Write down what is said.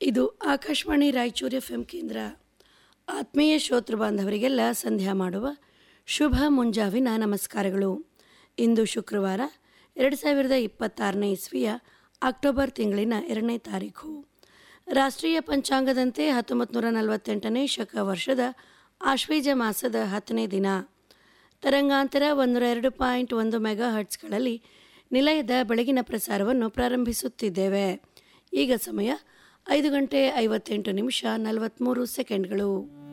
ಇದು Akashvani Raichur F M ಕೇಂದ್ರ ಆತ್ಮೀಯ ಶ್ರೋತೃ ಬಾಂಧವರಿಗೆಲ್ಲ ಸಂಧ್ಯಾ ಮಾಡುವ ಶುಭ ಮುಂಜಾವಿನ ನಮಸ್ಕಾರಗಳು ಇಂದು ಶುಕ್ರವಾರ ಎರಡು ಸಾವಿರದ ಇಪ್ಪತ್ತಾರನೇ ಇಸ್ವಿಯ ಅಕ್ಟೋಬರ್ ತಿಂಗಳಿನ ಎರಡನೇ ತಾರೀಖು ರಾಷ್ಟ್ರೀಯ ಪಂಚಾಂಗದಂತೆ ಹತ್ತೊಂಬತ್ತು ನೂರ ನಲವತ್ತೆಂಟನೇ ಶಕ ವರ್ಷದ ಆಶ್ವೀಜ ಮಾಸದ ಹತ್ತನೇ ದಿನ ತರಂಗಾಂತರ ಒಂದೂರ ಎರಡು ಪಾಯಿಂಟ್ ಒಂದು ಮೆಗಾ ಹರ್ಟ್ಸ್ಗಳಲ್ಲಿ ನಿಲಯದ ಬೆಳಗಿನ ಪ್ರಸಾರವನ್ನು ಪ್ರಾರಂಭಿಸುತ್ತಿದ್ದೇವೆ ಈಗ ಸಮಯ ಐದು ಗಂಟೆ ಐವತ್ತೆಂಟು ನಿಮಿಷ ನಲವತ್ತ್ಮೂರು ಸೆಕೆಂಡ್ಗಳು